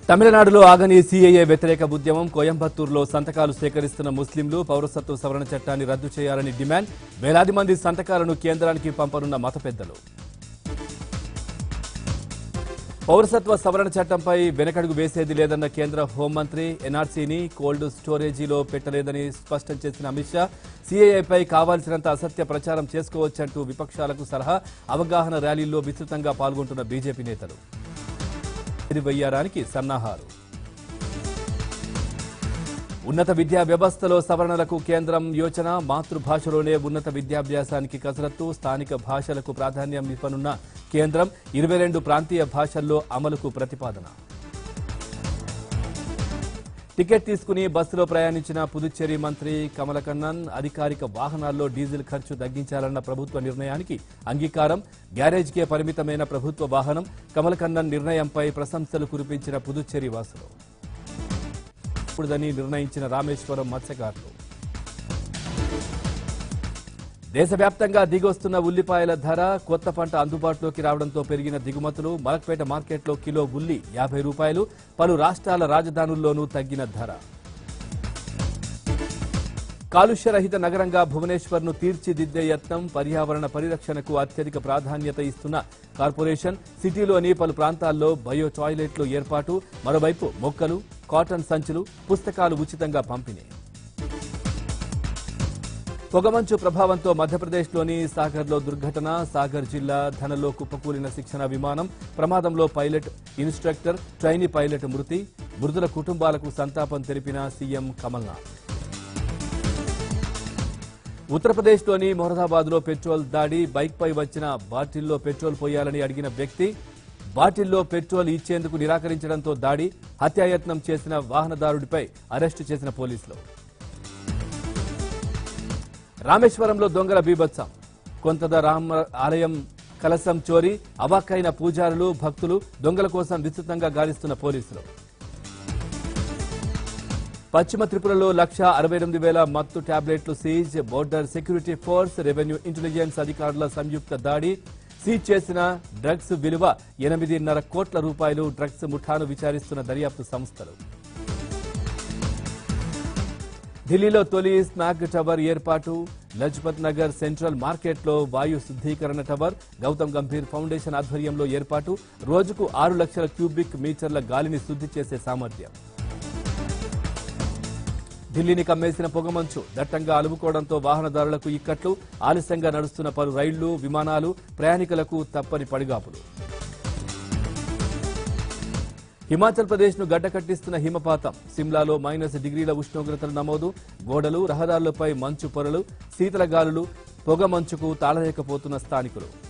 తమిళనాడులో ఆగని సీఏఏ వ్యతిరేక ఉద్యమం కోయంబత్తూరులో సంతకాలు సేకరిస్తున్న ముస్లింలు పౌరసత్వ సవరణ చట్టాన్ని రద్దు చేయాలని డిమాండ్ వేలాది మంది సంతకాలను కేంద్రానికి పంపనున్న మత పెద్దలు పౌరసత్వ సవరణ చట్టంపై వెనకడుగు వేసేది లేదన్న కేంద్ర హోంమంత్రి ఎన్ఆర్సీని కోల్డ్ స్టోరేజీలో పెట్టలేదని స్పష్టం చేసిన అమిత్ షా సీఏఐపై కావాల్సినంత అసత్య ప్రచారం చేసుకోవచ్చంటూ విపక్షాలకు సలహా అవగాహన ర్యాలీల్లో విస్తృతంగా పాల్గొంటున్న బీజేపీ నేతలు వెయ్యారానికి సన్నాహాలు ఉన్నత విద్యా వ్యవస్థలో సవరణలకు కేంద్రం యోచన మాతృభాషలోనే ఉన్నత విద్యాభ్యాసానికి కసరత్తు స్థానిక భాషలకు ప్రాధాన్యం ఇవ్వనున్న కేంద్రం ఇరవై రెండు ప్రాంతీయ భాషల్లో అమలుకు ప్రతిపాదన టికెట్ తీసుకుని బస్సులో ప్రయాణించిన పుదుచ్చేరి మంత్రి కమలకన్నన్ అధికారిక వాహనాల్లో డీజిల్ ఖర్చు తగ్గించాలన్న ప్రభుత్వ నిర్ణయానికి అంగీకారం గ్యారేజ్కే పరిమితమైన ప్రభుత్వ వాహనం కమలకన్నన్ నిర్ణయంపై ప్రశంసలు కురిపించిన పుదుచ్చేరి వాసులు ఇప్పుడుదని నిర్ణయించిన రామేశ్వరం మత్స్యకారులు దేశవ్యాప్తంగా దిగొస్తున్న ఉల్లిపాయల ధర కొత్త పంట అందుబాటులోకి రావడంతో పెరిగిన దిగుమతులు మలక్పేట మార్కెట్లో కిలో ఉల్లి యాభై రూపాయలు పలు రాష్ట్రాల రాజధానుల్లోనూ తగ్గిన ధర కాలుష్యరహిత నగరంగా భువనేశ్వర్ను తీర్చిదిద్దే యత్నం పర్యావరణ పరిరక్షణకు అత్యధిక ప్రాధాన్యత ఇస్తున్న కార్పొరేషన్ సిటీలోని పలు ప్రాంతాల్లో బయో టాయిలెట్లు ఏర్పాటు మరోవైపు మొక్కలు కాటన్ సంచులు పుస్తకాలు ఉచితంగా పంపిణీ పొగమంచు ప్రభావంతో మధ్యప్రదేశ్లోని సాగర్లో దుర్ఘటన సాగర్ జిల్లా ధనలో కుప్పకూలిన శిక్షణ విమానం ప్రమాదంలో పైలట్ ఇన్స్ట్రక్టర్ ట్రైనీ పైలట్ మృతి మృతుల కుటుంబాలకు సంతాపం తెలిపిన సీఎం కమల్నాథ్ ఉత్తరప్రదేశ్లోని మొహదాబాద్లో పెట్రోల్ దాడి బైక్పై వచ్చిన బాటిల్లో పెట్రోల్ పోయాలని అడిగిన వ్యక్తి బాటిల్లో పెట్రోల్ ఇచ్చేందుకు నిరాకరించడంతో దాడి హత్యాయత్నం చేసిన వాహనదారుడిపై అరెస్టు చేసిన పోలీసులు రామేశ్వరంలో దొంగల బీభత్సం కొంతద రామ ఆలయం కలసం చోరీ అవాక్కైన పూజారులు భక్తులు దొంగల కోసం విస్తృతంగా గాలిస్తున్న పోలీసులు పశ్చిమ త్రిపురలో లక్ష అరవై ఎనిమిది వేల మత్తు టాబ్లెట్లు seize border security force revenue intelligence అధికారుల సంయుక్త దాడి సీజ్ చేసిన డ్రగ్స్ విలువ ఎనిమిదిన్నర కోట్ల రూపాయలు డ్రగ్స్ ముఠాను విచారిస్తున్న దర్యాప్తు సంస్థలు ఢిల్లీలో తొలి స్నాక్ టవర్ ఏర్పాటు లజ్పత్ నగర్ సెంట్రల్ మార్కెట్లో వాయు శుద్ధీకరణ టవర్ గౌతమ్ గంభీర్ ఫౌండేషన్ ఆధ్వర్యంలో ఏర్పాటు రోజుకు ఆరు లక్షల క్యూబిక్ మీటర్ల గాలిని శుద్ధి చేసే సామర్థ్యం ఢిల్లీని కమ్మేసిన పొగమంచు దట్టంగా అలుముకోవడంతో వాహనదారులకు ఇక్కట్లు ఆలస్యంగా నడుస్తున్న పలు రైళ్లు విమానాలు ప్రయాణికులకు తప్పని పడిగాపులు హిమాచల్ ప్రదేశ్ ను గడ్డకట్టిస్తున్న హిమపాతం సిమ్లాలో మైనస్ డిగ్రీల ఉష్ణోగ్రతలు నమోదు గోడలు రహదారులపై మంచు పొరలు శీతల గాలులు పొగ మంచుకు తాళలేకపోతున్న స్థానికులు